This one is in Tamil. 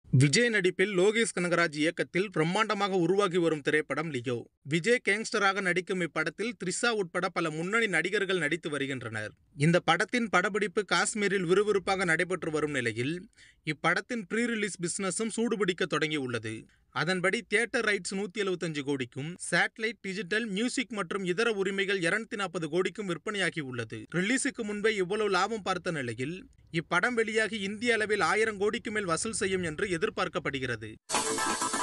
விஜய் நடிப்பில் லோகேஷ் கனகராஜ் இயக்கத்தில் பிரம்மாண்டமாக உருவாகி வரும் திரைப்படம் லியோ விஜய் கேங்ஸ்டராக நடிக்கும் இப்படத்தில் த்ரிஷா உட்பட பல முன்னணி நடிகர்கள் நடித்து வருகின்றனர் இந்த படத்தின் படப்பிடிப்பு காஷ்மீரில் விறுவிறுப்பாக நடைபெற்று வரும் நிலையில் இப்படத்தின் ப்ரீ ரிலீஸ் பிசினஸும் சூடுபிடிக்க தொடங்கியுள்ளது அதன்படி தியேட்டர் ரைட்ஸ் நூத்தி எழுபத்தஞ்சு கோடிக்கும் சேட்டலைட் டிஜிட்டல் மியூசிக் மற்றும் இதர உரிமைகள் இருநூத்தி நாற்பது கோடிக்கும் விற்பனையாகி உள்ளது ரிலீஸுக்கு முன்பே இவ்வளவு லாபம் பார்த்த நிலையில் இப்படம் வெளியாகி இந்திய அளவில் ஆயிரம் கோடிக்கு மேல் வசூல் செய்யும் என்று எதிர்பார்க்கப்படுகிறது